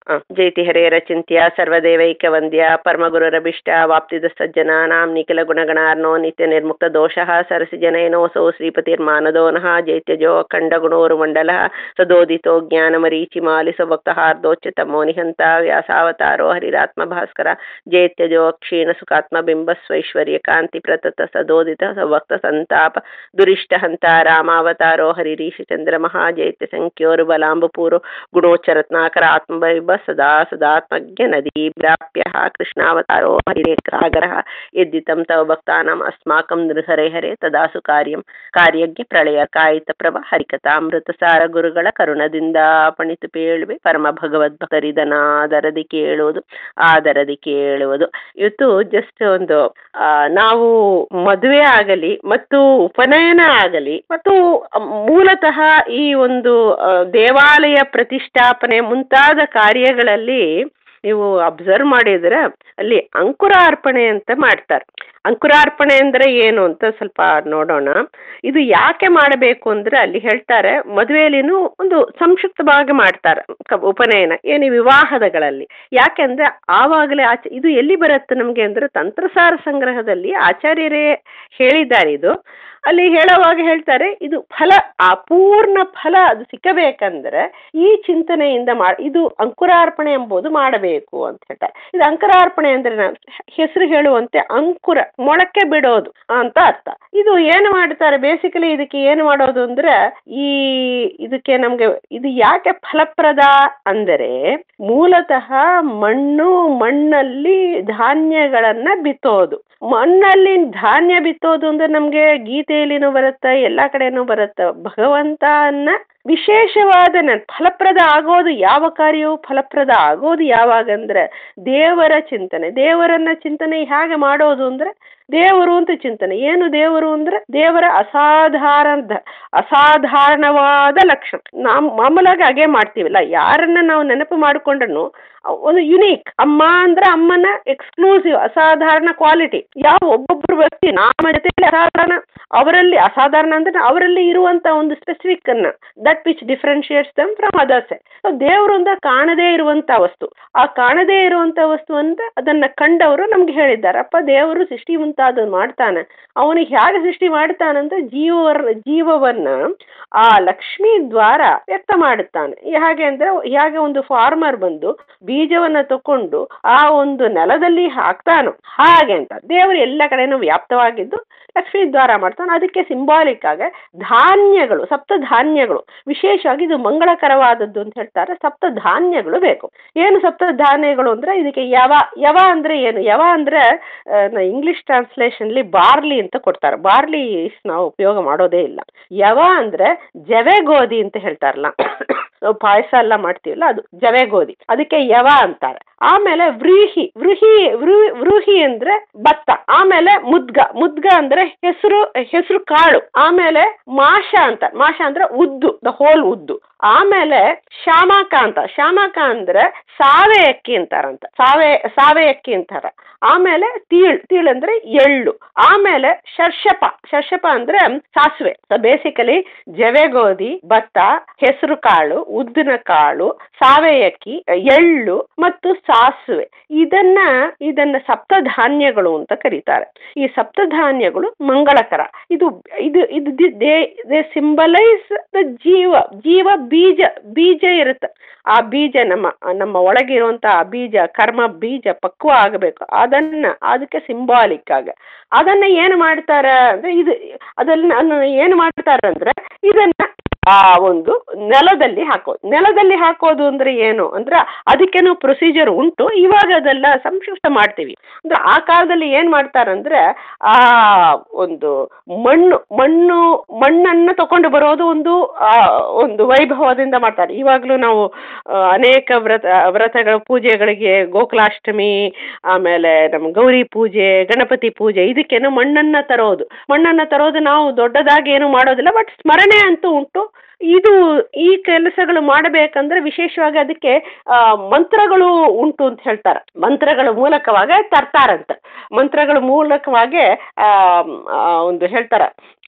ಜೈತಿ ಹರೇರ ಚಿಂತ್ಯ ಸರ್ವದೇವೈಕ ವಂದ್ಯ ಪರಮಗುರುರಭಿಷ್ಟ ವಾಪ್ತಿದ ಸಜ್ಜನಾನಾಂ ನಿಖಿಲ ಗುಣಗಣಾರ್ನೋ ನಿತ್ಯ ನಿರ್ಮುಕ್ತ ದೋಷಃ ಸರಸಿ ಜನೈನೋಸೌ ಶ್ರೀಪತಿರ್ಮಾನದೋ ನಃ ಜೈತ್ಯಜೋ ಅಖಂಡ ಗುಣೋರುಮಂಡಲ ಸದೋದಿತೋ ಜ್ಞಾನಮರೀಚಿ ಮಾಲಿಸ ಭಕ್ತಹಾರ್ದೋಚ್ಯುತಮೋ ನಿಹಂತ ವ್ಯಾಸಾವತಾರೋ ಹರಿರಾತ್ಮ ಭಾಸ್ಕರ ಜೈತ್ಯಜೋ ಕ್ಷೀಣ ಸುಖಾತ್ಮ ಬಿಂಬ ಸ್ವೈಶ್ವರ್ಯ ಕಾಂತಿ ಪ್ರತತ ಸದೋದಿತ ಸವಕ್ತ ಸಂತಾಪ ದುರಿಷ್ಟ ಹಂತ ರಾಮಾವತಾರೋ ಹರಿರೀಶ ಚಂದ್ರ ಮಹಾಜೈತ್ಯ ಸಂಖ್ಯೋರು ಬಲಾಂಬಪೂರು ಗುಣೋಚ್ಚರತ್ನಾಕರ ಆತ್ಮವೈಭ ಸದಾ ಸದಾತ್ಮಜ್ಞ ನದಿ ವ್ಯಾಪ್ಯ ಕೃಷ್ಣಾವತಾರೋ ಹರಿರೇಕ್ರಾಗರ ಯದ್ದಿತಂ ತವ ಭಕ್ತಾನಾಂ ಅಸ್ಮಾಕಂ ನೃಹರೆ ಹರೆ ತದಾಸು ಕಾರ್ಯಂ ಕಾರ್ಯಜ್ಞ ಪ್ರಳಯ ಕಾಯಿತ ಪ್ರಭ ಹರಿಕಥಾಮೃತ ಸಾರ ಗುರುಗಳ ಕರುಣದಿಂದ ಪಣಿತು ಪೇಳುವೆ ಪರಮ ಭಗವದ್ಭಕ್ತರಿದನಾದರದಿ ಕೇಳುವುದು ಆದರದಿ ಕೇಳುವುದು ಇವತ್ತು ಜಸ್ಟ್ ಒಂದು ಆ, ನಾವು ಮದುವೆ ಆಗಲಿ ಮತ್ತು ಉಪನಯನ ಆಗಲಿ ಮತ್ತು ಮೂಲತಃ ಈ ಒಂದು ಆ, ದೇವಾಲಯ ಪ್ರತಿಷ್ಠಾಪನೆ ಮುಂತಾದ ಕಾರ್ಯಗಳಲ್ಲಿ ನೀವು ಅಬ್ಸರ್ವ್ ಮಾಡಿದ್ರೆ ಅಲ್ಲಿ ಅಂಕುರಾರ್ಪಣೆ ಅಂತ ಮಾಡ್ತಾರೆ ಅಂಕುರಾರ್ಪಣೆ ಅಂದರೆ ಏನು ಅಂತ ಸ್ವಲ್ಪ ನೋಡೋಣ ಇದು ಯಾಕೆ ಮಾಡಬೇಕು ಅಂದರೆ ಅಲ್ಲಿ ಹೇಳ್ತಾರೆ ಮದುವೆಯಲ್ಲಿನೂ ಒಂದು ಸಂಕ್ಷಿಪ್ತವಾಗಿ ಮಾಡ್ತಾರೆ ಕ- ಉಪನಯನ ಏನು ಈ ವಿವಾಹದಗಳಲ್ಲಿ ಯಾಕೆಂದ್ರೆ ಆವಾಗಲೇ ಆಚೆ ಇದು ಎಲ್ಲಿ ಬರುತ್ತೆ ನಮಗೆ ಅಂದರೆ ತಂತ್ರಸಾರ ಸಂಗ್ರಹದಲ್ಲಿ ಆಚಾರ್ಯರೇ ಹೇಳಿದ್ದಾರೆ ಇದು ಅಲ್ಲಿ ಹೇಳುವಾಗ ಹೇಳ್ತಾರೆ ಇದು ಫಲ ಅಪೂರ್ಣ ಫಲ ಅದು ಸಿಕ್ಕಬೇಕಂದ್ರೆ ಈ ಚಿಂತನೆಯಿಂದ ಮಾ ಇದು ಅಂಕುರಾರ್ಪಣೆ ಎಂಬುದು ಮಾಡಬೇಕು ಅಂತ ಹೇಳ್ತಾರೆ ಇದು ಅಂಕುರಾರ್ಪಣೆ ಅಂದ್ರೆ ನಾವು ಹೆಸರು ಹೇಳುವಂತೆ ಅಂಕುರ ಮೊಳಕೆ ಬಿಡೋದು ಅಂತ ಅರ್ಥ ಇದು ಏನು ಮಾಡ್ತಾರೆ ಬೇಸಿಕಲಿ ಇದಕ್ಕೆ ಏನು ಮಾಡೋದು ಅಂದ್ರೆ ಈ ಇದಕ್ಕೆ ನಮ್ಗೆ ಇದು ಯಾಕೆ ಫಲಪ್ರದ ಅಂದರೆ ಮೂಲತಃ ಮಣ್ಣು ಮಣ್ಣಲ್ಲಿ ಧಾನ್ಯಗಳನ್ನ ಬಿತ್ತೋದು ಮಣ್ಣಲ್ಲಿ ಧಾನ್ಯ ಬಿತ್ತೋದು ಅಂದ್ರೆ ನಮ್ಗೆ ಗೀತೆಯಲ್ಲಿನೂ ಬರುತ್ತೆ ಎಲ್ಲಾ ಕಡೆನೂ ಬರುತ್ತೆ ಭಗವಂತನ ವಿಶೇಷವಾದ ನ- ಫಲಪ್ರದ ಆಗೋದು ಯಾವ ಕಾರ್ಯವು ಫಲಪ್ರದ ಆಗೋದು ಯಾವಾಗಂದ್ರೆ ದೇವರ ಚಿಂತನೆ ದೇವರನ್ನ ಚಿಂತನೆ ಹೇಗೆ ಮಾಡೋದು ಅಂದ್ರೆ ದೇವರು ಅಂತ ಚಿಂತನೆ ಏನು ದೇವರು ಅಂದ್ರೆ ದೇವರ ಅಸಾಧಾರಣ ಅಸಾಧಾರಣವಾದ ಲಕ್ಷಣ ನಾವು ಮಾಮೂಲಾಗಿ ಹಾಗೆ ಮಾಡ್ತೀವಲ್ಲ ಯಾರನ್ನ ನಾವು ನೆನಪು ಮಾಡಿಕೊಂಡ್ರು ಒಂದು ಯುನೀಕ್ ಅಮ್ಮ ಅಂದ್ರೆ ಅಮ್ಮನ ಎಕ್ಸ್ಕ್ಲೂಸಿವ್ ಅಸಾಧಾರಣ ಕ್ವಾಲಿಟಿ ಯಾವ ಒಬ್ಬೊಬ್ಬರು ವ್ಯಕ್ತಿ ನಮ್ಮ ಜೊತೆಯಲ್ಲಿ ಅಸಾಧಾರಣ ಅವರಲ್ಲಿ ಅಸಾಧಾರಣ ಅಂದ್ರೆ ಅವರಲ್ಲಿ ಇರುವಂತ ಒಂದು ಸ್ಪೆಸಿಫಿಕ್ ಅನ್ನ that which differentiates them from others ದೇವರು ಅಂತ ಕಾಣದೇ ಇರುವಂತ ವಸ್ತು ಆ ಕಾಣದೇ ಇರುವಂತ ವಸ್ತು ಅಂದ್ರೆ ಅದನ್ನ ಕಂಡವರು ನಮ್ಗೆ ಹೇಳಿದ್ದಾರೆ ಅಪ್ಪ ದೇವರು ಸೃಷ್ಟಿ ಮುಂತಾದದ್ದು ಮಾಡ್ತಾನೆ ಅವನಿಗೆ ಹೇಗೆ ಸೃಷ್ಟಿ ಮಾಡ್ತಾನಂತ ಜೀವವರ್ ಜೀವವನ್ನ ಆ ಲಕ್ಷ್ಮಿ ದ್ವಾರ ವ್ಯಕ್ತ ಮಾಡುತ್ತಾನೆ ಹೇಗೆ ಅಂದ್ರೆ ಹೇಗೆ ಒಂದು ಫಾರ್ಮರ್ ಬಂದು ಬೀಜವನ್ನ ತಕೊಂಡು ಆ ಒಂದು ನೆಲದಲ್ಲಿ ಹಾಕ್ತಾನೋ ಹಾಗೆ ಅಂತ ದೇವರು ಎಲ್ಲ ಕಡೆನೂ ವ್ಯಾಪ್ತವಾಗಿದ್ದು ಲಕ್ಷ್ಮೀ ದ್ವಾರ ಮಾಡ್ತಾನೆ ಅದಕ್ಕೆ ಸಿಂಬಾಲಿಕ್ ಆಗಿ ಧಾನ್ಯಗಳು ಸಪ್ತ ಧಾನ್ಯಗಳು ವಿಶೇಷವಾಗಿ ಇದು ಮಂಗಳಕರವಾದದ್ದು ಅಂತ ಹೇಳ್ತಾರೆ ಸಪ್ತ ಧಾನ್ಯಗಳು ಬೇಕು ಏನು ಸಪ್ತ ಧಾನ್ಯಗಳು ಅಂದ್ರೆ ಇದಕ್ಕೆ ಯವ ಯವ ಅಂದ್ರೆ ಏನು ಯವ ಅಂದ್ರೆ ಇಂಗ್ಲಿಷ್ ಟ್ರಾನ್ಸ್ಲೇಷನ್ಲಿ ಬಾರ್ಲಿ ಅಂತ ಕೊಡ್ತಾರೆ ಬಾರ್ಲಿ ನಾವು ಉಪಯೋಗ ಮಾಡೋದೇ ಇಲ್ಲ ಯವ ಅಂದ್ರೆ ಜವೆ ಗೋಧಿ ಅಂತ ಹೇಳ್ತಾರಲ್ಲ ನಾವು ಪಾಯಸ ಎಲ್ಲ ಮಾಡ್ತೀವಲ್ಲ ಅದು ಜವೆ ಗೋಧಿ ಅದಕ್ಕೆ ಯವ ಅಂತಾರೆ ಆಮೇಲೆ ವ್ರೀಹಿ ವೃಹಿ ವೃ- ವೃಹಿ ಅಂದ್ರೆ ಭತ್ತ ಆಮೇಲೆ ಮುದ್ಗ ಮುದ್ಗ ಅಂದ್ರೆ ಹೆಸರು ಹೆಸರು ಕಾಳು ಆಮೇಲೆ ಮಾಷ ಅಂತ ಮಾಷ ಅಂದ್ರೆ ಉದ್ದು ದ ಹೋಲ್ ಉದ್ದು ಆಮೇಲೆ ಶಾಮಕ ಅಂತ ಶಾಮಕ ಅಂದ್ರೆ ಸಾವೆ ಅಕ್ಕಿ ಅಂತಾರಂತ ಸಾವೆ ಸಾವೆ ಅಕ್ಕಿ ಅಂತಾರ ಆಮೇಲೆ ತೀಳ್ ತೀಳ್ ಅಂದ್ರೆ ಎಳ್ಳು ಆಮೇಲೆ ಶರ್ಷಪ ಶರ್ಷಪ ಅಂದ್ರೆ ಸಾಸಿವೆ ಬೇಸಿಕಲಿ ಜವೆ ಗೋಧಿ ಭತ್ತ ಹೆಸರು ಕಾಳು ಉದ್ದಿನ ಕಾಳು ಸಾವೆ ಅಕ್ಕಿ ಎಳ್ಳು ಮತ್ತು ಸಾಸಿವೆ ಇದನ್ನ ಇದನ್ನ ಸಪ್ತಧಾನ್ಯಗಳು ಅಂತ ಕರೀತಾರೆ ಈ ಸಪ್ತಧಾನ್ಯಗಳು ಮಂಗಳಕರ ಇದು ಇದು ಇದು ದೇ ಸಿಂಬಲೈಸ್ ದ ಜೀವ ಜೀವ ಬೀಜ ಬೀಜ ಇರುತ್ತೆ ಆ ಬೀಜ ನಮ್ಮ ನಮ್ಮ ಒಳಗಿರುವಂತ ಆ ಬೀಜ ಕರ್ಮ ಬೀಜ ಪಕ್ವ ಆಗಬೇಕು ಅದನ್ನ ಅದಕ್ಕೆ ಸಿಂಬಾಲಿಕ್ ಆಗ ಅದನ್ನ ಏನು ಮಾಡ್ತಾರೆ ಅಂದ್ರೆ ಇದು ಅದನ್ನ ಏನು ಮಾಡ್ತಾರೆ ಅಂದ್ರೆ ಇದನ್ನ ಆ ಒಂದು ನೆಲದಲ್ಲಿ ಹಾಕೋದು ನೆಲದಲ್ಲಿ ಹಾಕೋದು ಅಂದ್ರೆ ಏನು ಅಂದ್ರೆ ಅದಕ್ಕೇನೋ ಪ್ರೊಸೀಜರ್ ಉಂಟು ಇವಾಗ ಅದೆಲ್ಲ ಸಂಕ್ಷಿಪ್ತ ಮಾಡ್ತೀವಿ ಅಂದ್ರೆ ಆ ಕಾಲದಲ್ಲಿ ಏನ್ ಮಾಡ್ತಾರಂದ್ರೆ ಆ ಒಂದು ಮಣ್ಣು ಮಣ್ಣು ಮಣ್ಣನ್ನು ತಕೊಂಡು ಬರೋದು ಒಂದು ಆ, ಒಂದು ವೈಭವದಿಂದ ಮಾಡ್ತಾರೆ ಇವಾಗಲೂ ನಾವು ಆ, ಅನೇಕ ವ್ರತ ವ್ರತಗಳ ಪೂಜೆಗಳಿಗೆ ಗೋಕುಲಾಷ್ಟಮಿ ಆಮೇಲೆ ನಮ್ಮ ಗೌರಿ ಪೂಜೆ ಗಣಪತಿ ಪೂಜೆ ಇದಕ್ಕೇನು ಮಣ್ಣನ್ನ ತರೋದು ಮಣ್ಣನ್ನ ತರೋದು ನಾವು ದೊಡ್ಡದಾಗಿ ಏನು ಮಾಡೋದಿಲ್ಲ ಬಟ್ ಸ್ಮರಣೆ ಅಂತೂ ಉಂಟು ಇದು ಈ ಕೆಲಸಗಳು ಮಾಡಬೇಕಂದ್ರೆ ವಿಶೇಷವಾಗಿ ಅದಕ್ಕೆ ಆ, ಮಂತ್ರಗಳು ಉಂಟು ಅಂತ ಹೇಳ್ತಾರೆ ಮಂತ್ರಗಳ ಮೂಲಕವಾಗಿ ತರ್ತಾರಂತೆ ಮಂತ್ರಗಳ ಮೂಲಕವಾಗಿ ಆ, ಆ, ಒಂದು ಹೇಳ್ತಾರೆ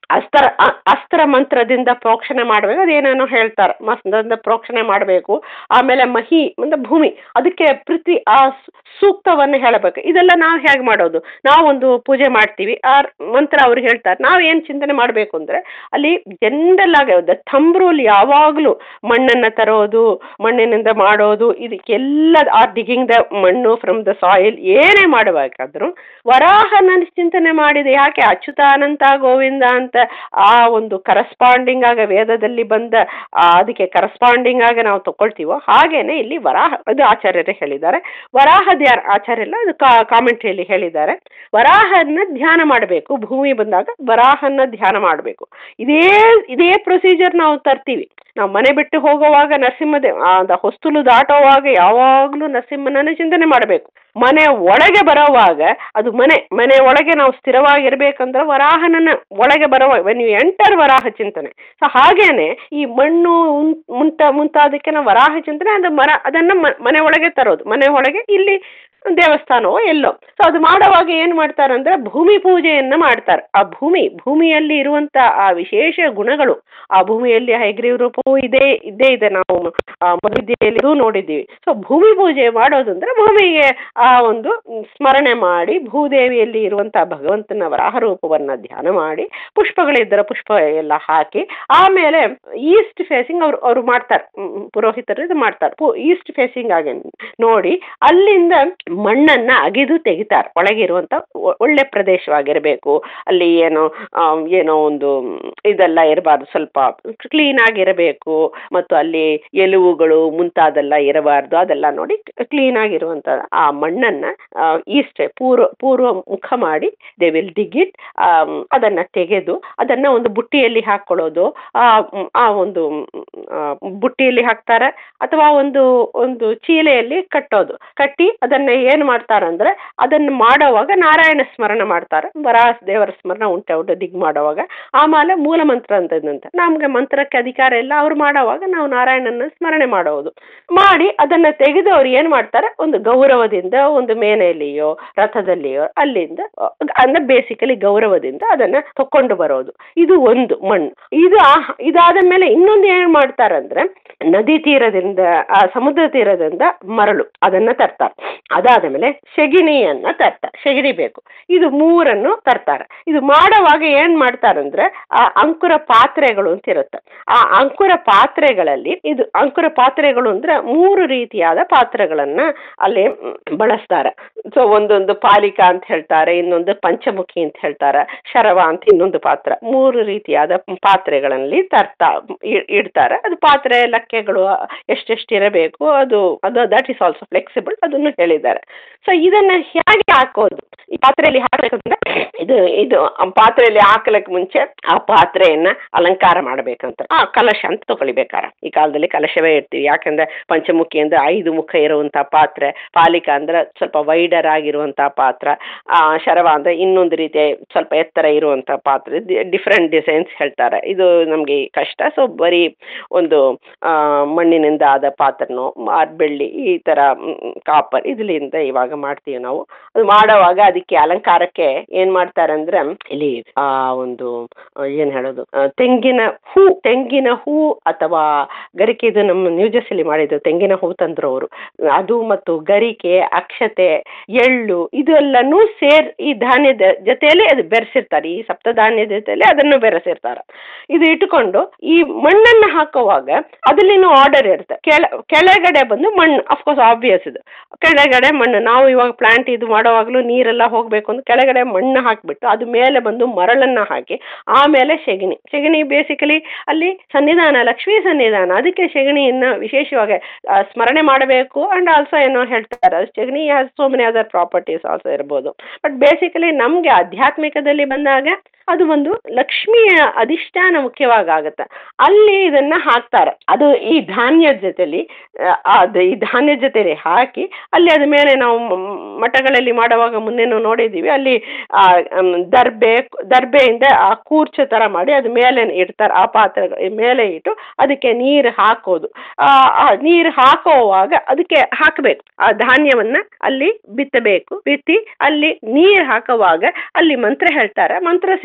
ಅಸ್ತ್ರ ಅ- ಅಸ್ತ್ರ ಮಂತ್ರದಿಂದ ಪ್ರೋಕ್ಷಣೆ ಮಾಡಬೇಕು ಅದೇನೇನೋ ಹೇಳ್ತಾರೆ ಮಸ್ತಿಂದ ಪ್ರೋಕ್ಷಣೆ ಮಾಡಬೇಕು ಆಮೇಲೆ ಮಹಿ ಅಂದ್ರೆ ಭೂಮಿ ಅದಕ್ಕೆ ಪ್ರತಿ ಆ ಸ್- ಸೂಕ್ತವನ್ನು ಹೇಳಬೇಕು ಇದೆಲ್ಲ ನಾವು ಹೇಗೆ ಮಾಡೋದು ನಾವೊಂದು ಪೂಜೆ ಮಾಡ್ತೀವಿ ಆ ಮಂತ್ರ ಅವ್ರು ಹೇಳ್ತಾರೆ ನಾವು ಏನು ಚಿಂತನೆ ಮಾಡಬೇಕು ಅಂದರೆ ಅಲ್ಲಿ ಜನರಲ್ ಆಗಿ ಥಂಬ್ ರೂಲ್ ಯಾವಾಗಲೂ ಮಣ್ಣನ್ನು ತರೋದು ಮಣ್ಣಿನಿಂದ ಮಾಡೋದು ಇದಕ್ಕೆಲ್ಲ ಆ ಡಿಗಿಂಗ್ ದ ಮಣ್ಣು ಫ್ರಮ್ ದ ಸಾಯಿಲ್ ಏನೇ ಮಾಡಬೇಕಾದ್ರೂ ವರಾಹನ ಚಿಂತನೆ ಮಾಡಿದೆ ಯಾಕೆ ಅಚ್ಯುತಾನಂತ ಗೋವಿಂದ ಅಂತ ಆ ಒಂದು ಕರಸ್ಪಾಂಡಿಂಗ್ ಆಗ ವೇದದಲ್ಲಿ ಬಂದ ಆ ಅದಕ್ಕೆ ಕರಸ್ಪಾಂಡಿಂಗ್ ಆಗ ನಾವು ತಗೊಳ್ತೀವೋ ಹಾಗೇನೆ ಇಲ್ಲಿ ವರಾಹ ಅದು ಆಚಾರ್ಯರೇ ಹೇಳಿದ್ದಾರೆ ವರಾಹ ಧ್ಯಾನ ಆಚಾರ್ಯ ಎಲ್ಲ ಅದು ಕಾಮೆಂಟ್ರಿಯಲ್ಲಿ ಹೇಳಿದ್ದಾರೆ ವರಾಹನ ಧ್ಯಾನ ಮಾಡಬೇಕು ಭೂಮಿ ಬಂದಾಗ ವರಾಹನ ಧ್ಯಾನ ಮಾಡಬೇಕು ಇದೇ ಇದೇ ಪ್ರೊಸೀಜರ್ ನಾವು ತರ್ತೀವಿ ನಾವು ಮನೆ ಬಿಟ್ಟು ಹೋಗುವಾಗ ನರಸಿಂಹದೇ ಆ ಹೊಸ್ತುಲು ದಾಟುವಾಗ ಯಾವಾಗಲೂ ನರಸಿಂಹನನ್ನೇ ಚಿಂತನೆ ಮಾಡಬೇಕು ಮನೆ ಒಳಗೆ ಬರೋವಾಗ ಅದು ಮನೆ ಮನೆ ಒಳಗೆ ನಾವು ಸ್ಥಿರವಾಗಿರ್ಬೇಕಂದ್ರೆ ವರಾಹನನ್ನ ಒಳಗೆ ಬರುವಾಗ ವೆನ್ ಯು ಎಂಟರ್ ವರಾಹ ಚಿಂತನೆ ಸೊ ಹಾಗೇನೆ ಈ ಮಣ್ಣು ಉನ್- ಮುಂತ ಮುಂತಾದಕ್ಕೆ ನಾವು ವರಾಹ ಚಿಂತನೆ ಅದು ಮರ ಅದನ್ನು ಮ- ಮನೆ ಒಳಗೆ ತರೋದು ಮನೆ ಒಳಗೆ ಇಲ್ಲಿ ದೇವಸ್ಥಾನವೋ ಎಲ್ಲೋ ಸೊ ಅದು ಮಾಡುವಾಗ ಏನು ಮಾಡ್ತಾರೆ ಅಂದ್ರೆ ಭೂಮಿ ಪೂಜೆಯನ್ನು ಮಾಡ್ತಾರೆ ಆ ಭೂಮಿ ಭೂಮಿಯಲ್ಲಿ ಇರುವಂತ ಆ ವಿಶೇಷ ಗುಣಗಳು ಆ ಭೂಮಿಯಲ್ಲಿ ಹೈಗ್ರೀವ್ ರೂಪವೂ ಇದೆ ಇದ್ದೇ ಇದೆ ನಾವು ಆ ಮರುವಿದ್ಯೆಯಲ್ಲಿಯೂ ನೋಡಿದ್ದೀವಿ ಸೊ ಭೂಮಿ ಪೂಜೆ ಮಾಡೋದಂದ್ರೆ ಭೂಮಿಗೆ ಆ ಒಂದು ಸ್ಮರಣೆ ಮಾಡಿ ಭೂದೇವಿಯಲ್ಲಿ ಇರುವಂಥ ಭಗವಂತನ ವರಾಹ ರೂಪವನ್ನು ಧ್ಯಾನ ಮಾಡಿ ಪುಷ್ಪಗಳಿದ್ದರೆ ಪುಷ್ಪ ಎಲ್ಲ ಹಾಕಿ ಆಮೇಲೆ ಈಸ್ಟ್ ಫೇಸಿಂಗ್ ಅವರು ಅವರು ಮಾಡ್ತಾರೆ ಹ್ಮ್, ಪುರೋಹಿತರು ಇದು ಮಾಡ್ತಾರೆ ಈಸ್ಟ್ ಫೇಸಿಂಗ್ ಆಗಿ ನೋಡಿ ಅಲ್ಲಿಂದ ಮಣ್ಣನ್ನ ಅಗಿದು ತೆಗಿತಾರೆ ಒಳಗಿರುವಂಥ ಒ- ಒಳ್ಳೆ ಪ್ರದೇಶವಾಗಿರಬೇಕು ಅಲ್ಲಿ ಏನು ಆ, ಏನೋ ಒಂದು ಮ್, ಇದೆಲ್ಲ ಇರಬಾರ್ದು ಸ್ವಲ್ಪ ಕ್ಲೀನ್ ಆಗಿರಬೇಕು ಮತ್ತು ಅಲ್ಲಿ ಎಲುವುಗಳು ಮುಂತಾದೆಲ್ಲ ಇರಬಾರ್ದು ಅದೆಲ್ಲ ನೋಡಿ ಕ್ಲೀನ್ ಆಗಿರುವಂಥ ಆ ಮಣ್ಣನ್ನ ಈಸ್ಟ್ ಪೂರ್ವ ಪೂರ್ವ ಮುಖ ಮಾಡಿ ದೇ ವಿಲ್ ಡಿಗ್ ಇಟ್ ಅದನ್ನ ತೆಗೆದು ಅದನ್ನ ಒಂದು ಬುಟ್ಟಿಯಲ್ಲಿ ಹಾಕೊಳ್ಳೋದು ಆ ಮ್, ಆ ಒಂದು ಮ್, ಆ, ಬುಟ್ಟಿಯಲ್ಲಿ ಹಾಕ್ತಾರೆ ಅಥವಾ ಒಂದು ಒಂದು ಚೀಲೆಯಲ್ಲಿ ಕಟ್ಟೋದು ಕಟ್ಟಿ ಅದನ್ನ ಏನು ಮಾಡ್ತಾರಂದ್ರೆ ಅದನ್ನು ಮಾಡೋವಾಗ ನಾರಾಯಣ ಸ್ಮರಣ ಮಾಡ್ತಾರೆ ವರಾಹ ದೇವರ ಸ್ಮರಣ ಉಂಟೆ ಉಂಟು ದಿಗ್ ಮಾಡೋವಾಗ ಆಮೇಲೆ ಮೂಲ ಮಂತ್ರ ಅಂತದಂತೆ ನಮಗೆ ಮಂತ್ರಕ್ಕೆ ಅಧಿಕಾರ ಇಲ್ಲ ಅವ್ರು ಮಾಡೋವಾಗ ನಾವು ನಾರಾಯಣನ ಸ್ಮರಣೆ ಮಾಡೋದು ಮಾಡಿ ಅದನ್ನ ತೆಗೆದು ಅವ್ರು ಏನು ಮಾಡ್ತಾರೆ ಒಂದು ಗೌರವದಿಂದ ಒಂದು ಮೇನೆಯಲ್ಲಿಯೋ ರಥದಲ್ಲಿಯೋ ಅಲ್ಲಿಂದ ಅಹ್, ಅಂದ್ರೆ ಬೇಸಿಕಲಿ ಗೌರವದಿಂದ ಅದನ್ನ ತಕೊಂಡು ಬರೋದು ಇದು ಒಂದು ಮಣ್ಣು ಇದು ಆ- ಇದಾದ ಮೇಲೆ ಇನ್ನೊಂದು ಏನು ಮಾಡ್ತಾರಂದ್ರೆ ನದಿ ತೀರದಿಂದ ಆ ಸಮುದ್ರ ತೀರದಿಂದ ಮರಳು ಅದನ್ನ ತರ್ತಾರೆ ಅದಾದ ಮೇಲೆ ಸೆಗಣಿಯನ್ನ ತರ್ತಾರೆ ಸೆಗಣಿ ಬೇಕು ಇದು ಮೂರನ್ನು ತರ್ತಾರೆ ಇದು ಮಾಡುವಾಗ ಏನ್ ಮಾಡ್ತಾರಂದ್ರೆ ಆ ಅಂಕುರ ಪಾತ್ರೆಗಳು ಅಂತ ಇರುತ್ತೆ ಆ ಅಂಕುರ ಪಾತ್ರೆಗಳಲ್ಲಿ ಇದು ಅಂಕುರ ಪಾತ್ರೆಗಳು ಅಂದ್ರೆ ಮೂರು ರೀತಿಯಾದ ಪಾತ್ರೆಗಳನ್ನ ಅಲ್ಲಿ ಮ್, ಬಳಸ್ತಾರೆ ಸೊ ಒಂದೊಂದು ಪಾಲಿಕಾ ಅಂತ ಹೇಳ್ತಾರೆ ಇನ್ನೊಂದು ಪಂಚಮುಖಿ ಅಂತ ಹೇಳ್ತಾರೆ ಶರವ ಅಂತ ಇನ್ನೊಂದು ಪಾತ್ರ ಮೂರು ರೀತಿಯಾದ ಪಾತ್ರೆಗಳಲ್ಲಿ ತರ್ತಾ ಇ- ಇಡ್ತಾರೆ ಅದು ಪಾತ್ರೆ ಲಕ್ಕೆಗಳು ಎಷ್ಟೆಷ್ಟು ಇರಬೇಕು ಅದು ಅದು ದಟ್ ಈಸ್ ಆಲ್ಸೋ ಫ್ಲೆಕ್ಸಿಬಲ್ ಅದನ್ನು ಹೇಳಿದ್ದಾರೆ ಸೊ ಇದನ್ನ ಹೇಗೆ ಹಾಕೋದು ಈ ಪಾತ್ರೆಯಲ್ಲಿ ಹಾಕಬೇಕಂದ್ರೆ ಇದು ಇದು ಆ ಪಾತ್ರೆಯಲ್ಲಿ ಹಾಕಲಕ್ಕೆ ಮುಂಚೆ ಆ ಪಾತ್ರೆಯನ್ನ ಅಲಂಕಾರ ಮಾಡ್ಬೇಕಂತ ಆ ಕಲಶ ಅಂತ ತಗೊಳ್ಬೇಕಾರೆ ಈ ಕಾಲದಲ್ಲಿ ಕಲಶವೇ ಇರ್ತೀವಿ ಯಾಕಂದ್ರೆ ಪಂಚಮುಖಿ ಅಂದ್ರೆ ಐದು ಮುಖ ಇರುವಂತ ಪಾತ್ರೆ ಪಾಲಿಕಾ ಅಂದ್ರೆ ಸ್ವಲ್ಪ ವೈಡರ್ ಆಗಿರುವಂತ ಪಾತ್ರ ಆ ಶರವ ಅಂದ್ರೆ ಇನ್ನೊಂದು ರೀತಿಯ ಸ್ವಲ್ಪ ಎತ್ತರ ಇರುವಂತ ಪಾತ್ರೆ ಡಿಫ್ರೆಂಟ್ ಡಿಸೈನ್ಸ್ ಹೇಳ್ತಾರೆ ಇದು ನಮಗೆ ಕಷ್ಟ ಸೊ ಬರೀ ಒಂದು ಆ, ಮಣ್ಣಿನಿಂದ ಆದ ಪಾತ್ರನೋ ಮಾರ್- ಬೆಳ್ಳಿ ಈ ಥರ ಕಾಪರ್ ಇದರಿಂದ ಇವಾಗ ಮಾಡ್ತೀವಿ ನಾವು ಅದು ಮಾಡುವಾಗ ಅದಕ್ಕೆ ಅಲಂಕಾರಕ್ಕೆ ಏನು ಮಾಡ್ತಾರೆ ಅಂದ್ರೆ ಇಲ್ಲಿ ಆ ಒಂದು ಆ, ಏನ್ ಹೇಳೋದು ಆ, ತೆಂಗಿನ ಹೂ ತೆಂಗಿನ ಹೂ ಅಥವಾ ಗರಿಕೆ ಇದು ನಮ್ಮ ನ್ಯೂ ಜೆರ್ಸಿಲಿ ಮಾಡಿದ್ದು ತೆಂಗಿನ ಹೂ ತಂದ್ರು ಅವರು ಅದು ಮತ್ತು ಗರಿಕೆ ಅಕ್ಷತೆ ಎಳ್ಳು ಇದೆಲ್ಲನೂ ಸೇರ್ ಈ ಧಾನ್ಯದ ಜೊತೆಯಲ್ಲಿ ಅದು ಬೆರೆಸಿರ್ತಾರೆ ಈ ಸಪ್ತಧಾನ್ಯದ ಜೊತೆಯಲ್ಲಿ ಅದನ್ನು ಬೆರೆಸಿರ್ತಾರೆ ಇದು ಇಟ್ಟುಕೊಂಡು ಈ ಮಣ್ಣನ್ನು ಹಾಕುವಾಗ ಅದರಲ್ಲಿನೂ ಆರ್ಡರ್ ಇರುತ್ತೆ ಕೆಳ ಕೆಳಗಡೆ ಬಂದು ಮಣ್ಣು ಅಫ್ಕೋರ್ಸ್ ಆಬ್ವಿಯಸ್ ಇದು ಕೆಳಗಡೆ ಮಣ್ಣು ನಾವು ಇವಾಗ ಪ್ಲಾಂಟ್ ಇದು ಮಾಡುವಾಗಲೂ ನೀರೆಲ್ಲ ಹೋಗಬೇಕು ಅಂದ್ರೆ ಕೆಳಗಡೆ ಮಣ್ಣು ಹಾಕಿಬಿಟ್ಟು ಅದು ಮೇಲೆ ಬಂದು ಮರಳನ್ನು ಹಾಕಿ ಆಮೇಲೆ ಸೆಗಣಿ ಸೆಗಣಿ ಬೇಸಿಕಲಿ ಅಲ್ಲಿ ಸನ್ನಿಧಾನ ಲಕ್ಷ್ಮೀ ಸನ್ನಿಧಾನ ಅದಕ್ಕೆ ಸೆಗಣಿಯನ್ನು ವಿಶೇಷವಾಗಿ ಆ, ಸ್ಮರಣೆ ಮಾಡಬೇಕು ಅಂಡ್ ಆಲ್ಸೋ ಏನೋ ಹೇಳ್ತಾರೆ ಸೆಗಣಿ has so many other properties also ಇರ್ಬೋದು ಬಟ್ ಬೇಸಿಕಲಿ ನಮಗೆ ಆಧ್ಯಾತ್ಮಿಕದಲ್ಲಿ ಬಂದಾಗ ಅದು ಒಂದು ಲಕ್ಷ್ಮಿಯ ಅಧಿಷ್ಠಾನ ಮುಖ್ಯವಾಗಿ ಆಗುತ್ತೆ ಅಲ್ಲಿ ಇದನ್ನ ಹಾಕ್ತಾರೆ ಅದು ಈ ಧಾನ್ಯದ ಜೊತೆಲಿ ಆ, ಅದು ಈ ಧಾನ್ಯದ ಜೊತೆಲಿ ಹಾಕಿ ಅಲ್ಲಿ ಅದ ಮೇಲೆ ನಾವು ಮ- ಮಠಗಳಲ್ಲಿ ಮಾಡುವಾಗ ಮುಂದೆನೂ ನೋಡಿದ್ದೀವಿ ಅಲ್ಲಿ ಆ, ಮ್, ದರ್ಬೆ ದರ್ಬೆಯಿಂದ ಆ ಕೂರ್ಚ ಥರ ಮಾಡಿ ಅದು ಮೇಲೆ ಇಡ್ತಾರೆ ಆ ಪಾತ್ರೆ ಮೇಲೆ ಇಟ್ಟು ಅದಕ್ಕೆ ನೀರು ಹಾಕೋದು ಆ ಆ ನೀರು ಹಾಕುವಾಗ ಅದಕ್ಕೆ ಹಾಕಬೇಕು ಆ ಧಾನ್ಯವನ್ನ ಅಲ್ಲಿ ಬಿತ್ತಬೇಕು ಬಿತ್ತಿ ಅಲ್ಲಿ ನೀರು ಹಾಕುವಾಗ ಅಲ್ಲಿ ಮಂತ್ರ ಹೇಳ್ತಾರೆ ಮಂತ್ರ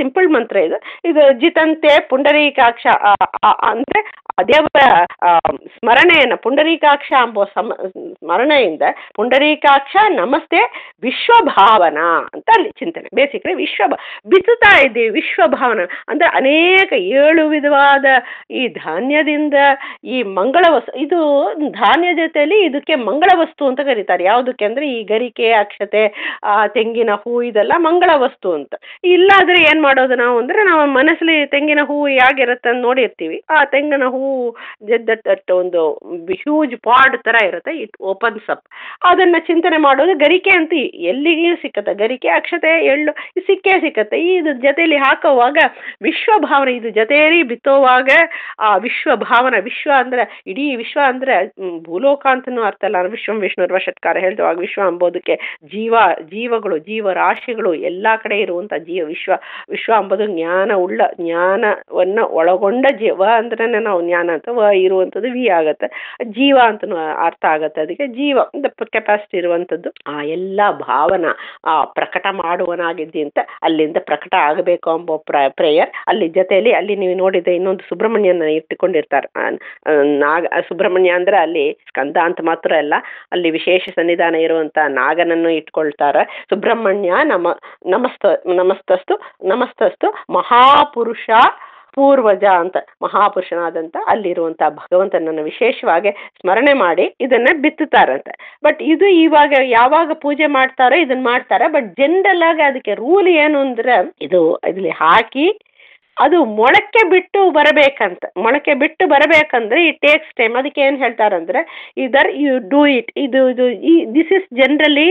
ಸಿಂಪಲ್ ಮಂತ್ರ ಇದು ಇದು ಜಿತಂತೆ ಪುಂಡರೀಕಾಕ್ಷ ಆ, ಆ, ಅಂದ್ರೆ ಆ ದೇವರ ಆ, ಸ್ಮರಣೆಯನ್ನು ಪುಂಡರೀಕಾಕ್ಷ ಎಂಬ ಸಮ ಸ್ಮರಣೆಯಿಂದ ಪುಂಡರೀಕಾಕ್ಷ ನಮಸ್ತೆ ವಿಶ್ವಭಾವನ ಅಂತ ಅಲ್ಲಿ ಚಿಂತನೆ ಬೇಸಿಕಲಿ ವಿಶ್ವ ಬಿತ್ತುತ್ತಾ ಇದ್ದೀವಿ ವಿಶ್ವಭಾವನ ಅಂದ್ರೆ ಅನೇಕ ಏಳು ವಿಧವಾದ ಈ ಧಾನ್ಯದಿಂದ ಈ ಮಂಗಳ ವಸ್ತು ಇದು ಧಾನ್ಯ ಜೊತೆಯಲ್ಲಿ ಇದಕ್ಕೆ ಮಂಗಳ ವಸ್ತು ಅಂತ ಕರೀತಾರೆ ಯಾವುದಕ್ಕೆ ಅಂದ್ರೆ ಈ ಗರಿಕೆ ಅಕ್ಷತೆ ಆ, ತೆಂಗಿನ ಹೂ ಇದೆಲ್ಲ ಮಂಗಳ ವಸ್ತು ಅಂತ ಇಲ್ಲಾದ್ರೆ ಏನ್ ಮಾಡೋದು ನಾವು ಅಂದ್ರೆ ನಾವು ಮನಸ್ಸಲ್ಲಿ ತೆಂಗಿನ ಹೂ ಹೇಗಿರುತ್ತೆ ಅಂತ ನೋಡಿರ್ತೀವಿ ಆ ತೆಂಗಿನ ಹೂ ಜದ್ದಟ್ಟು ಒಂದು ಹ್ಯೂಜ್ ಪಾಡ್ ತರ ಇರುತ್ತೆ ಇಟ್ ಓಪನ್ಸ್ ಅಪ್ ಅದನ್ನ ಚಿಂತನೆ ಮಾಡೋದು ಗರಿಕೆ ಅಂತ ಎಲ್ಲಿಗೆ ಸಿಕ್ಕತ್ತೆ ಗರಿಕೆ ಅಕ್ಷತೆ ಎಳ್ಳು ಇದು ಸಿಕ್ಕೇ ಸಿಕ್ಕತ್ತೆ ಈ ಇದು ಜೊತೆಯಲ್ಲಿ ಹಾಕುವಾಗ ವಿಶ್ವ ಭಾವನೆ ಇದು ಜೊತೆಯಲ್ಲಿ ಬಿತ್ತೋವಾಗ ಆ ವಿಶ್ವ ಭಾವನೆ ವಿಶ್ವ ಅಂದ್ರೆ ಇಡೀ ವಿಶ್ವ ಅಂದ್ರೆ ಮ್, ಭೂಲೋಕ ಅಂತನೂ ಅರ್ಥ ಅಲ್ಲ ವಿಶ್ವಂ ವಿಷ್ಣು ಷಟ್ಕಾರ ಹೇಳ್ತೇವಾಗ ವಿಶ್ವ ಅಂಬೋದಕ್ಕೆ ಜೀವ ಜೀವಗಳು ಜೀವರಾಶಿಗಳು ಎಲ್ಲ ಕಡೆ ಇರುವಂಥ ಜೀವ ವಿಶ್ವ ವಿಶ್ವ ಅಂಬೋದು ಜ್ಞಾನ ಉಳ್ಳ ಜ್ಞಾನವನ್ನು ಒಳಗೊಂಡ ಜೀವ ಅಂದ್ರೆ ನಾವು ಜ್ಞಾನ ಅಂತ ವ ಇರುವಂಥದ್ದು ವಿ ಆಗತ್ತೆ ಜೀವ ಅಂತನೂ ಅರ್ಥ ಆಗತ್ತೆ ಅದಕ್ಕೆ ಜೀವ ಕೆಪಾಸಿಟಿ ಇರುವಂಥದ್ದು ಆ ಎಲ್ಲ ಭಾವನ ಆ ಪ್ರಕಟ ಮಾಡುವನಾಗಿದ್ದಿ ಅಂತ ಅಲ್ಲಿಂದ ಪ್ರಕಟ ಆಗಬೇಕು ಎಂಬ ಪ್ರೇಯರ್ ಅಲ್ಲಿ ಜೊತೆಯಲ್ಲಿ ಅಲ್ಲಿ ನೀವು ನೋಡಿದ್ರೆ ಇನ್ನೊಂದು ಸುಬ್ರಹ್ಮಣ್ಯನ ಇಟ್ಟುಕೊಂಡಿರ್ತಾರೆ ಆ, ಆ, ನಾಗ ಆ ಸುಬ್ರಹ್ಮಣ್ಯ ಅಂದ್ರೆ ಅಲ್ಲಿ ಸ್ಕಂದ ಅಂತ ಮಾತ್ರ ಅಲ್ಲ ಅಲ್ಲಿ ವಿಶೇಷ ಸನ್ನಿಧಾನ ಇರುವಂತ ನಾಗನನ್ನು ಇಟ್ಕೊಳ್ತಾರೆ ಸುಬ್ರಹ್ಮಣ್ಯ ನಮ ನಮಸ್ತ ನಮಸ್ತಸ್ತು ನಮಸ್ತಸ್ತು ಮಹಾಪುರುಷ ಪೂರ್ವಜ ಅಂತ ಮಹಾಪುರುಷನಾದಂತ ಅಲ್ಲಿರುವಂತ ಭಗವಂತನನ್ನು ವಿಶೇಷವಾಗಿ ಸ್ಮರಣೆ ಮಾಡಿ ಇದನ್ನ ಬಿತ್ತುತ್ತಾರಂತೆ ಬಟ್ ಇದು ಇವಾಗ ಯಾವಾಗ ಪೂಜೆ ಮಾಡ್ತಾರೋ ಇದನ್ನ ಮಾಡ್ತಾರೆ ಬಟ್ ಜನರಲ್ ಆಗಿ ಅದಕ್ಕೆ ರೂಲ್ ಏನು ಅಂದ್ರೆ ಇದು ಇಲ್ಲಿ ಹಾಕಿ ಅದು ಮೊಳಕೆ ಬಿಟ್ಟು ಬರಬೇಕಂತ ಮೊಳಕೆ ಬಿಟ್ಟು ಬರಬೇಕಂದ್ರೆ ಈ ಟೇಕ್ಸ್ ಟೈಮ್ ಅದಕ್ಕೆ ಏನು ಹೇಳ್ತಾರಂದ್ರೆ ಇದರ್ ಯು ಡೂ ಇಟ್ ಇದು ಇದು ಈ ದಿಸ್ ಇಸ್ ಜನರಲಿ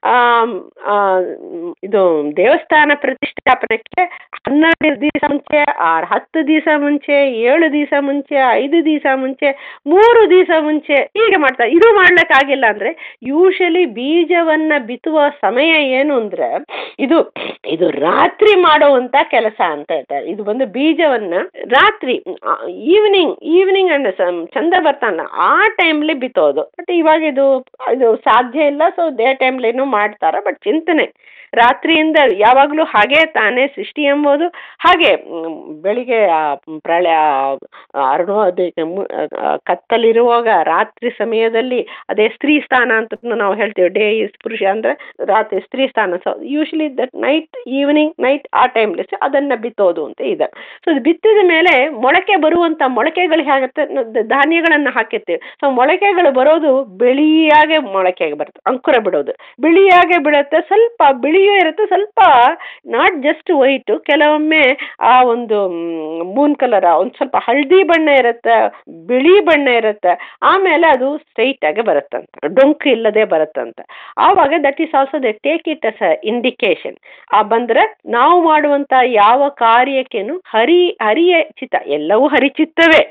ಇದು ದೇವಸ್ಥಾನ ಪ್ರತಿಷ್ಠಾಪನೆಗೆ ಹನ್ನೆರಡು ದಿವಸ ಮುಂಚೆ ಆರು ಹತ್ತು ದಿವಸ ಮುಂಚೆ ಏಳು ದಿವಸ ಮುಂಚೆ ಐದು ದಿವಸ ಮುಂಚೆ ಮೂರು ದಿವಸ ಮುಂಚೆ ಹೀಗೆ ಮಾಡ್ತಾರೆ ಇದು ಮಾಡ್ಲಿಕ್ಕಾಗಿಲ್ಲ ಅಂದ್ರೆ ಯೂಶಲಿ ಬೀಜವನ್ನ ಬಿತ್ತುವ ಸಮಯ ಏನು ಅಂದ್ರೆ ಇದು ಇದು ರಾತ್ರಿ ಮಾಡುವಂತ ಕೆಲಸ ಅಂತ ಹೇಳ್ತಾರೆ ಇದು ಬಂದು ಬೀಜವನ್ನ ರಾತ್ರಿ ಈವ್ನಿಂಗ್ ಈವ್ನಿಂಗ್ ಅಂದ್ರೆ ಸಂ- ಚಂದ ಬರ್ತಾನಲ್ಲ ಆ ಟೈಮ್ಲಿ ಬಿತ್ತೋದು ಬಟ್ ಇವಾಗ ಇದು ಇದು ಸಾಧ್ಯ ಇಲ್ಲ ಸೊ ದೇ ಟೈಮ್ಲೇನು ಮಾಡ್ತಾರೆ ಬಟ್ ಚಿಂತನೆ ರಾತ್ರಿಯಿಂದ ಯಾವಾಗಲೂ ಹಾಗೆ ತಾನೇ ಸೃಷ್ಟಿ ಎಂಬುದು ಹಾಗೆ ಮ್, ಬೆಳಿಗ್ಗೆ ಆ ಪ್ರಳಯ ಅರುಣೋದಯ ಮು- ಆ, ಕತ್ತಲಿರುವಾಗ ರಾತ್ರಿ ಸಮಯದಲ್ಲಿ ಅದೇ ಸ್ತ್ರೀ ಸ್ಥಾನ ಅಂತ ನಾವು ಹೇಳ್ತೇವೆ ಡೇ ಇಸ್ ಪುರುಷ ಅಂದ್ರೆ ರಾತ್ರಿ ಸ್ತ್ರೀ ಸ್ಥಾನ so usually that night evening night ಆ ಟೈಮ್ಲಿ ಸೊ ಅದನ್ನ ಬಿತ್ತೋದು ಅಂತ ಇದೆ ಸೊ ಅದು ಬಿತ್ತಿದ ಮೇಲೆ ಮೊಳಕೆ ಬರುವಂತ ಮೊಳಕೆಗಳು ಹೇಗತ್ತೆ ನ- ದ- ಧಾನ್ಯಗಳನ್ನ ಹಾಕಿರ್ತೀವಿ ಸೊ ಮೊಳಕೆಗಳು ಬರೋದು ಬಿಳಿಯಾಗೆ ಮೊಳಕೆಗೆ ಬರುತ್ತೆ ಅಂಕುರ ಬಿಡೋದು ಬಿಳಿಯಾಗೆ ಬಿಡುತ್ತೆ ಸ್ವಲ್ಪ ಬಿಳಿಯೂ ಇರುತ್ತೆ ಸ್ವಲ್ಪ ನಾಟ್ ಜಸ್ಟ್ ವೈಟು ಕೆಲವೊಮ್ಮೆ ಆ ಒಂದು ಮೂನ್ ಕಲರ್ ಒಂದು ಸ್ವಲ್ಪ ಹಳದಿ ಬಣ್ಣ ಇರುತ್ತೆ ಬಿಳಿ ಬಣ್ಣ ಇರುತ್ತೆ ಆಮೇಲೆ ಅದು ಸ್ಟ್ರೈಟ್ ಆಗಿ ಬರುತ್ತಂತ ಡೊಂಕು ಇಲ್ಲದೆ ಬರುತ್ತಂತ ಆವಾಗ that is also the take it as uh indication ಆ ಬಂದ್ರೆ ನಾವು ಮಾಡುವಂತ ಯಾವ ಕಾರ್ಯಕ್ಕೇನು ಹರಿ ಹರಿಯ ಚಿತ್ತ ಎಲ್ಲವೂ ಹರಿಚಿತ್ತವೇ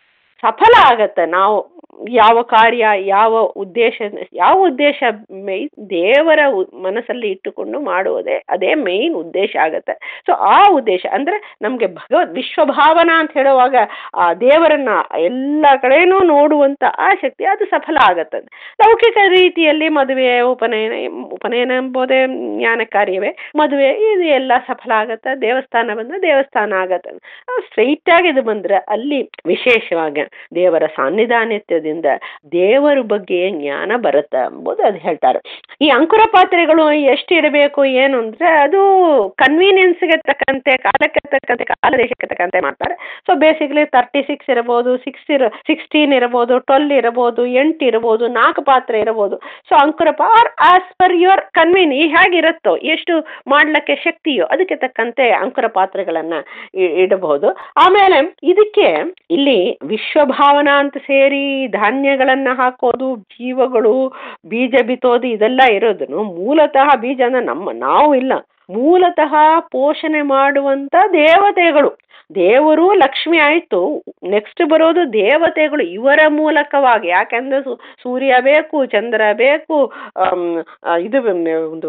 ಸಫಲ ಆಗತ್ತೆ ನಾವು ಯಾವ ಕಾರ್ಯ ಯಾವ ಉದ್ದೇಶ ಯಾವ ಉದ್ದೇಶ ಮೈ ದೇವರ ಉ- ಮನಸ್ಸಲ್ಲಿ ಇಟ್ಟುಕೊಂಡು ಮಾಡುವುದೇ ಅದೇ ಮೇನ್ ಉದ್ದೇಶ ಆಗತ್ತೆ ಸೊ ಆ ಉದ್ದೇಶ ಅಂದ್ರೆ ನಮಗೆ ಭಗವದ್ ವಿಶ್ವಭಾವನ ಅಂತ ಹೇಳುವಾಗ ಆ ದೇವರನ್ನ ಎಲ್ಲ ಕಡೆನೂ ನೋಡುವಂತ ಆ ಶಕ್ತಿ ಅದು ಸಫಲ ಆಗತ್ತೆ ಲೌಕಿಕ ರೀತಿಯಲ್ಲಿ ಮದುವೆ ಉಪನಯನ ಉಪನಯನ ಎಂಬುದೇ ಜ್ಞಾನ ಕಾರ್ಯವೇ ಮದುವೆ ಇದು ಎಲ್ಲ ಸಫಲ ಆಗತ್ತೆ ದೇವಸ್ಥಾನ ಬಂದ್ರೆ ದೇವಸ್ಥಾನ ಆಗತ್ತೆ ಸ್ಟ್ರೈಟ್ ಆಗಿ ಇದು ಬಂದ್ರೆ ಅಲ್ಲಿ ವಿಶೇಷವಾಗಿ ದೇವರ ಸಾನ್ನಿಧಾನಿತ್ಯದಿಂದ ದೇವರ ಬಗ್ಗೆ ಜ್ಞಾನ ಬರುತ್ತೆ ಎಂಬುದು ಅದು ಹೇಳ್ತಾರೆ ಈ ಅಂಕುರ ಪಾತ್ರೆಗಳು ಎಷ್ಟು ಇರಬೇಕು ಏನು ಅಂದ್ರೆ ಅದು ಕನ್ವೀನಿಯನ್ಸ್ಗೆ ತಕ್ಕಂತೆ ಕಾಲಕ್ಕೆ ತಕ್ಕಂತೆ ಕಾಲ ದೇಶಕ್ಕೆ ತಕ್ಕಂತೆ ಮಾಡ್ತಾರೆ ಸೊ ಬೇಸಿಕಲಿ ತರ್ಟಿ ಸಿಕ್ಸ್ ಇರಬಹುದು ಸಿಕ್ಸ್ ಇರ ಸಿಕ್ಸ್ಟೀನ್ ಇರಬಹುದು ಟ್ವೆಲ್ ಇರಬಹುದು ಎಂಟು ಇರಬಹುದು ನಾಲ್ಕು ಪಾತ್ರೆ ಇರಬಹುದು ಸೊ ಅಂಕುರ are as per your convenience ಹೇಗಿರುತ್ತೋ ಎಷ್ಟು ಮಾಡ್ಲಿಕ್ಕೆ ಶಕ್ತಿಯೋ ಅದಕ್ಕೆ ತಕ್ಕಂತೆ ಅಂಕುರ ಪಾತ್ರೆಗಳನ್ನ ಇ- ಇಡಬಹುದು ಆಮೇಲೆ ಇದಕ್ಕೆ ಇಲ್ಲಿ ವಿಶ್ವಭಾವನಾ ಅಂತ ಸೇರಿ ಧಾನ್ಯಗಳನ್ನ ಹಾಕೋದು ಜೀವಗಳು ಬೀಜ ಬಿತ್ತೋದು ಇದೆಲ್ಲ ಇರೋದನ್ನು ಮೂಲತಃ ಬೀಜ ಅಂದ್ರೆ ನಮ್ಮ ನಾವು ಇಲ್ಲ ಮೂಲತಃ ಪೋಷಣೆ ಮಾಡುವಂತ ದೇವತೆಗಳು ದೇವರು ಲಕ್ಷ್ಮಿ ಆಯ್ತು ನೆಕ್ಸ್ಟ್ ಬರೋದು ದೇವತೆಗಳು ಇವರ ಮೂಲಕವಾಗಿ ಯಾಕೆಂದ್ರೆ ಸು- ಸೂರ್ಯ ಬೇಕು ಚಂದ್ರ ಬೇಕು ಆಮ್, ಆ, ಇದು ಒಂದು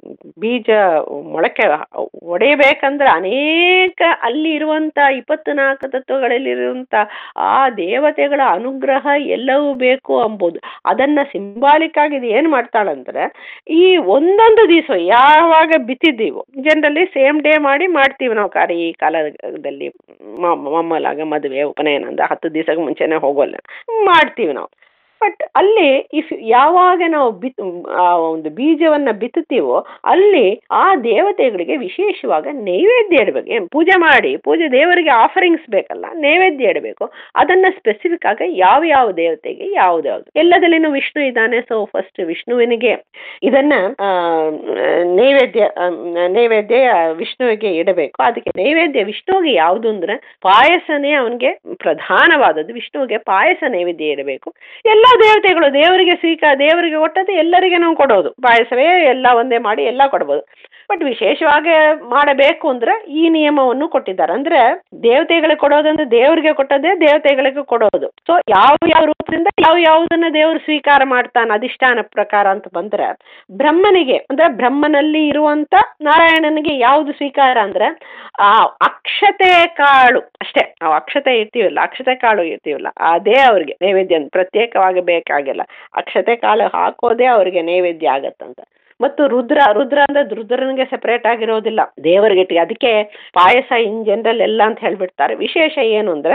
ಬೀಜ ಮೊಳಕೆ ಒಡೆಯಬೇಕಂದ್ರೆ ಅನೇಕ ಅಲ್ಲಿ ಇರುವಂತ ಇಪ್ಪತ್ನಾಲ್ಕು ತತ್ವಗಳಲ್ಲಿರುವಂತ ಆ ದೇವತೆಗಳ ಅನುಗ್ರಹ ಎಲ್ಲವೂ ಬೇಕು ಎಂಬುದು ಅದನ್ನ ಸಿಂಬಾಲಿಕ್ ಆಗಿ ಇದು ಏನ್ ಮಾಡ್ತಾಳಂದ್ರೆ ಈ ಒಂದೊಂದು ದಿವಸ ಯಾವಾಗ ಬಿತ್ತಿದ್ದೀವಿ ಇವು ಜನರಲಿ ಸೇಮ್ ಡೇ ಮಾಡಿ ಮಾಡ್ತೀವಿ ನಾವು ಕಾರ್ಯ ಈ ಕಾಲದಲ್ಲಿ ಮಾಮೂಲಾಗ ಮದುವೆ ಉಪನಯನ ಅಂದ ಹತ್ತು ದಿವಸಕ್ಕೆ ಮುಂಚೆನೇ ಹೋಗೋಲ್ಲ ಮಾಡ್ತೀವಿ ನಾವು ಬಟ್ ಅಲ್ಲಿ ಇಫ್ ಯಾವಾಗ ನಾವು ಬಿತ್ ಆ ಒಂದು ಬೀಜವನ್ನು ಬಿತ್ತುತ್ತೀವೋ ಅಲ್ಲಿ ಆ ದೇವತೆಗಳಿಗೆ ವಿಶೇಷವಾಗ ನೈವೇದ್ಯ ಇಡಬೇಕು ಏನು ಪೂಜೆ ಮಾಡಿ ಪೂಜೆ ದೇವರಿಗೆ ಆಫರಿಂಗ್ಸ್ ಬೇಕಲ್ಲ ನೈವೇದ್ಯ ಇಡಬೇಕು ಅದನ್ನು ಸ್ಪೆಸಿಫಿಕ್ ಆಗಿ ಯಾವ ಯಾವ ದೇವತೆಗೆ ಯಾವ್ದು ಯಾವುದು ಎಲ್ಲದಲ್ಲಿನೂ ವಿಷ್ಣು ಇದ್ದಾನೆ ಸೊ ಫಸ್ಟ್ ವಿಷ್ಣುವಿನಿಗೆ ಇದನ್ನ ಆ, ನೈವೇದ್ಯ ಆ, ನೈವೇದ್ಯ ವಿಷ್ಣುವಿಗೆ ಇಡಬೇಕು ಅದಕ್ಕೆ ನೈವೇದ್ಯ ವಿಷ್ಣುವಿಗೆ ಯಾವುದು ಅಂದ್ರೆ ಪಾಯಸನೇ ಅವನಿಗೆ ಪ್ರಧಾನವಾದದ್ದು ವಿಷ್ಣುವಿಗೆ ಪಾಯಸ ನೈವೇದ್ಯ ಇಡಬೇಕು ಎಲ್ಲ ದೇವತೆಗಳು ದೇವರಿಗೆ ಸ್ವೀಕಾರ ದೇವರಿಗೆ ಕೊಟ್ಟದ್ದು ಎಲ್ಲರಿಗೆ ನಾವು ಕೊಡೋದು ಪಾಯಸವೇ ಎಲ್ಲ ಒಂದೇ ಮಾಡಿ ಎಲ್ಲ ಕೊಡ್ಬೋದು ಬಟ್ ವಿಶೇಷವಾಗಿ ಮಾಡಬೇಕು ಅಂದ್ರೆ ಈ ನಿಯಮವನ್ನು ಕೊಟ್ಟಿದ್ದಾರೆ ಅಂದ್ರೆ ದೇವತೆಗಳಿಗೆ ಕೊಡೋದಂದ್ರೆ ದೇವರಿಗೆ ಕೊಟ್ಟದ್ದೇ ದೇವತೆಗಳಿಗೆ ಕೊಡೋದು ಸೊ ಯಾವ ಯಾವ ರೂಪದಿಂದ ಯಾವ ಯಾವುದನ್ನ ದೇವರು ಸ್ವೀಕಾರ ಮಾಡ್ತಾನೆ ಅಧಿಷ್ಠಾನ ಪ್ರಕಾರ ಅಂತ ಬಂದ್ರೆ ಬ್ರಹ್ಮನಿಗೆ ಅಂದ್ರೆ ಬ್ರಹ್ಮನಲ್ಲಿ ಇರುವಂತ ನಾರಾಯಣನಿಗೆ ಯಾವುದು ಸ್ವೀಕಾರ ಅಂದ್ರೆ ಆ ಅಕ್ಷತೆ ಕಾಳು ಅಷ್ಟೇ ನಾವು ಅಕ್ಷತೆ ಇರ್ತೀವಲ್ಲ ಅಕ್ಷತೆ ಕಾಳು ಇರ್ತೀವಲ್ಲ ಅದೇ ಅವ್ರಿಗೆ ನೈವೇದ್ಯ ಅಂತ ಪ್ರತ್ಯೇಕವಾಗಿ ಬೇಕಾಗಿಲ್ಲ ಅಕ್ಷತೆ ಕಾಳು ಹಾಕೋದೇ ಅವ್ರಿಗೆ ನೈವೇದ್ಯ ಆಗತ್ತಂತ ಮತ್ತು ರುದ್ರ ರುದ್ರ ಅಂದ್ರೆ ರುದ್ರನಿಗೆ ಸೆಪರೇಟ್ ಆಗಿರೋದಿಲ್ಲ ದೇವರಿಗೆ ಇಟ್ಟಿಗೆ ಅದಕ್ಕೆ ಪಾಯಸ ಇನ್ ಜನರಲ್ ಎಲ್ಲ ಅಂತ ಹೇಳ್ಬಿಡ್ತಾರೆ ವಿಶೇಷ ಏನು ಅಂದ್ರೆ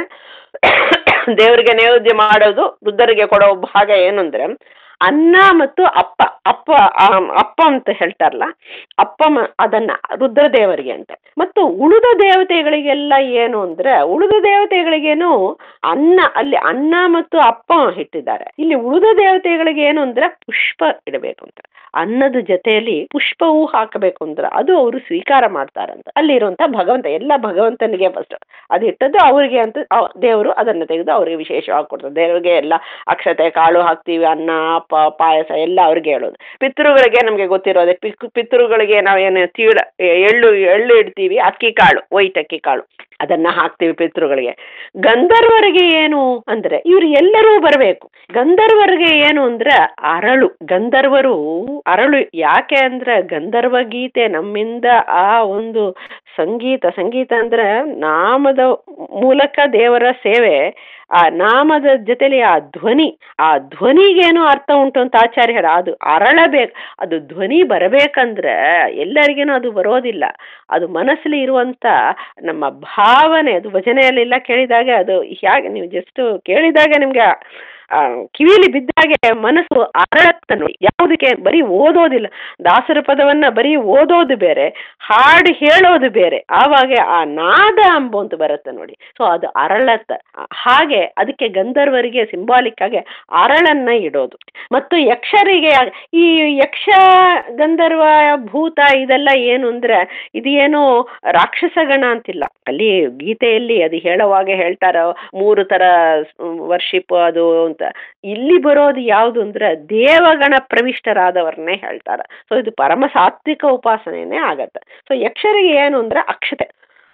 ದೇವರಿಗೆ ನೈವೇದ್ಯ ಮಾಡೋದು ರುದ್ರರಿಗೆ ಕೊಡೋ ಭಾಗ ಏನು ಅಂದ್ರೆ ಅನ್ನ ಮತ್ತು ಅಪ್ಪ ಅಪ್ಪ ಆ, ಅಪ್ಪ ಅಂತ ಹೇಳ್ತಾರಲ್ಲ ಅಪ್ಪ ಮ- ಅದನ್ನ ರುದ್ರದೇವರಿಗೆ ಅಂತ ಮತ್ತು ಉಳಿದ ದೇವತೆಗಳಿಗೆಲ್ಲ ಏನು ಅಂದ್ರೆ ಉಳಿದ ದೇವತೆಗಳಿಗೇನು ಅನ್ನ ಅಲ್ಲಿ ಅನ್ನ ಮತ್ತು ಅಪ್ಪ ಇಟ್ಟಿದ್ದಾರೆ ಇಲ್ಲಿ ಉಳಿದ ದೇವತೆಗಳಿಗೆ ಏನು ಅಂದ್ರೆ ಪುಷ್ಪ ಇಡಬೇಕು ಅಂತ ಅನ್ನದ ಜೊತೆಯಲ್ಲಿ ಪುಷ್ಪವೂ ಹಾಕಬೇಕು ಅಂದ್ರೆ ಅದು ಅವರು ಸ್ವೀಕಾರ ಮಾಡ್ತಾರಂತ ಅಲ್ಲಿರುವಂತ ಭಗವಂತ ಎಲ್ಲ ಭಗವಂತನಿಗೆ ಫಸ್ಟ್ ಅದು ಇಟ್ಟದ್ದು ಅವರಿಗೆ ಅಂತ ಅವ್- ದೇವರು ಅದನ್ನು ತೆಗೆದು ಅವರಿಗೆ ವಿಶೇಷವಾಗಿ ಕೊಡ್ತಾರೆ ದೇವರಿಗೆ ಎಲ್ಲ ಅಕ್ಷತೆ ಕಾಳು ಹಾಕ್ತೀವಿ ಅನ್ನ ಅಪ್ಪ ಪಾಯಸ ಎಲ್ಲ ಅವ್ರಿಗೆ ಹೇಳೋದು ಪಿತೃಗಳಿಗೆ ನಮಗೆ ಗೊತ್ತಿರೋದೆ ಪಿಕ್ ಪಿತೃಗಳಿಗೆ ನಾವೇನು ತೀಳ ಎಳ್ಳು ಎಳ್ಳು ಇಡ್ತೀವಿ ಅಕ್ಕಿ ಕಾಳು ವೈಟ್ ಅಕ್ಕಿ ಕಾಳು ಅದನ್ನ ಹಾಕ್ತೀವಿ ಪಿತೃಗಳಿಗೆ ಗಂಧರ್ವರಿಗೆ ಏನು ಅಂದ್ರೆ ಇವ್ರು ಎಲ್ಲರೂ ಬರಬೇಕು ಗಂಧರ್ವರಿಗೆ ಏನು ಅಂದ್ರೆ ಅರಳು ಗಂಧರ್ವರು ಅರಳು ಯಾಕೆ ಅಂದ್ರೆ ಗಂಧರ್ವ ಗೀತೆ ನಮ್ಮಿಂದ ಆ ಒಂದು ಸಂಗೀತ ಸಂಗೀತ ಅಂದ್ರೆ ನಾಮದ ಮೂಲಕ ದೇವರ ಸೇವೆ ಆ ನಾಮದ ಜೊತೆಲಿ ಆ ಧ್ವನಿ ಆ ಧ್ವನಿಗೇನು ಅರ್ಥ ಉಂಟು ಅಂತ ಆಚಾರ್ಯ ಹೇಳ ಅದು ಅರಳಬೇಕು ಅದು ಧ್ವನಿ ಬರಬೇಕಂದ್ರೆ ಎಲ್ಲರಿಗೇನು ಅದು ಬರೋದಿಲ್ಲ ಅದು ಮನಸ್ಸಲ್ಲಿ ಇರುವಂತ ನಮ್ಮ ಭಾವನೆ ಅದು ಭಜನೆಯಲ್ಲೆಲ್ಲ ಕೇಳಿದಾಗ ಅದು ಹೇಗೆ ನೀವು ಜಸ್ಟ್ ಕೇಳಿದಾಗ ನಿಮ್ಗೆ ಆ, ಕಿವಿಲಿ ಬಿದ್ದಾಗೆ ಮನಸ್ಸು ಅರಳತ್ತ ನೋಡಿ ಯಾವುದಕ್ಕೆ ಬರೀ ಓದೋದಿಲ್ಲ ದಾಸರ ಪದವನ್ನ ಬರೀ ಓದೋದು ಬೇರೆ ಹಾಡು ಹೇಳೋದು ಬೇರೆ ಆವಾಗ ಆ ನಾದ ಅಂಬು ಅಂತ ಬರುತ್ತೆ ನೋಡಿ ಸೊ ಅದು ಅರಳತ್ತ ಹಾಗೆ ಅದಕ್ಕೆ ಗಂಧರ್ವರಿಗೆ ಸಿಂಬಾಲಿಕ್ ಆಗಿ ಅರಳನ್ನ ಇಡೋದು ಮತ್ತು ಯಕ್ಷರಿಗೆ ಈ ಯಕ್ಷ ಗಂಧರ್ವ ಭೂತ ಇದೆಲ್ಲ ಏನು ಅಂದ್ರೆ ಇದೇನು ರಾಕ್ಷಸಗಣ ಅಂತಿಲ್ಲ ಅಲ್ಲಿ ಗೀತೆಯಲ್ಲಿ ಅದು ಹೇಳುವಾಗ ಹೇಳ್ತಾರ ಮೂರು ತರ ವರ್ಷಿಪ್ ಅದು ಅಂತ ಇಲ್ಲಿ ಬರೋದು ಯಾವುದು ಅಂದ್ರೆ ದೇವಗಣ ಪ್ರವಿಷ್ಟರಾದವ್ರನ್ನೇ ಹೇಳ್ತಾರ ಸೊ ಇದು ಪರಮ ಸಾತ್ವಿಕ ಉಪಾಸನೆನೇ ಆಗತ್ತೆ ಸೊ ಯಕ್ಷರಿಗೆ ಏನು ಅಂದ್ರೆ ಅಕ್ಷತೆ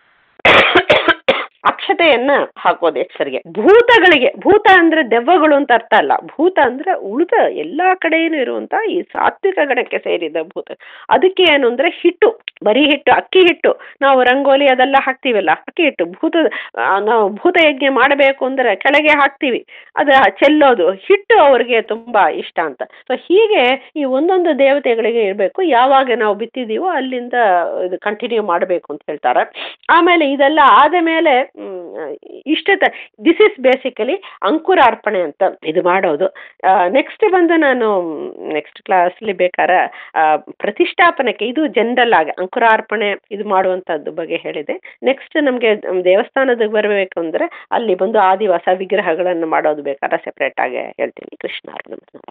ಅಕ್ಷತೆಯನ್ನ ಹಾಕೋದು ಯಕ್ಷರಿಗೆ ಭೂತಗಳಿಗೆ ಭೂತ ಅಂದ್ರೆ ದೆವ್ವಗಳು ಅಂತ ಅರ್ಥ ಅಲ್ಲ ಭೂತ ಅಂದ್ರೆ ಉಳಿದ ಎಲ್ಲಾ ಕಡೆಯೂ ಇರುವಂತ ಈ ಸಾತ್ವಿಕ ಗಣಕ್ಕೆ ಸೇರಿದ ಭೂತ ಅದಕ್ಕೆ ಏನು ಅಂದ್ರೆ ಹಿಟ್ಟು ಬರೀ ಹಿಟ್ಟು ಅಕ್ಕಿ ಹಿಟ್ಟು ನಾವು ರಂಗೋಲಿ ಅದೆಲ್ಲ ಹಾಕ್ತೀವಲ್ಲ ಅಕ್ಕಿ ಹಿಟ್ಟು ಭೂತ ಆ, ನಾವು ಭೂತ ಯಜ್ಞ ಮಾಡಬೇಕು ಅಂದ್ರೆ ಕೆಳಗೆ ಹಾಕ್ತೀವಿ ಅದು ಚೆಲ್ಲೋದು ಹಿಟ್ಟು ಅವ್ರಿಗೆ ತುಂಬಾ ಇಷ್ಟ ಅಂತ ಸೊ ಹೀಗೆ ಈ ಒಂದೊಂದು ದೇವತೆಗಳಿಗೆ ಇರಬೇಕು ಯಾವಾಗ ನಾವು ಬಿತ್ತಿದೀವೋ ಅಲ್ಲಿಂದ ಇದು ಕಂಟಿನ್ಯೂ ಮಾಡಬೇಕು ಅಂತ ಹೇಳ್ತಾರೆ ಆಮೇಲೆ ಇದೆಲ್ಲ ಆದ ಮೇಲೆ ಇಷ್ಟ ದಿಸ್ ಇಸ್ ಬೇಸಿಕಲಿ ಅಂಕುರಾರ್ಪಣೆ ಅಂತ ಇದು ಮಾಡೋದು ನೆಕ್ಸ್ಟ್ ಬಂದು ನಾನು ನೆಕ್ಸ್ಟ್ ಕ್ಲಾಸ್ಲಿ ಬೇಕಾದ್ರೆ ಆ, ಪ್ರತಿಷ್ಠಾಪನಕ್ಕೆ ಇದು ಜನರಲ್ ಆಗಿ ಅಂಕುರಾರ್ಪಣೆ ಇದು ಮಾಡುವಂಥದ್ದು ಬಗ್ಗೆ ಹೇಳಿದೆ ನೆಕ್ಸ್ಟ್ ನಮಗೆ ದೇವಸ್ಥಾನದ ಬರಬೇಕು ಅಂದ್ರೆ ಅಲ್ಲಿ ಬಂದು ಆದಿವಾಸ ವಿಗ್ರಹಗಳನ್ನು ಮಾಡೋದು ಬೇಕಾದ್ರೆ ಸೆಪ್ರೇಟ್ ಆಗಿ ಹೇಳ್ತೀನಿ ಕೃಷ್ಣ ಅರ್ಪಣೆ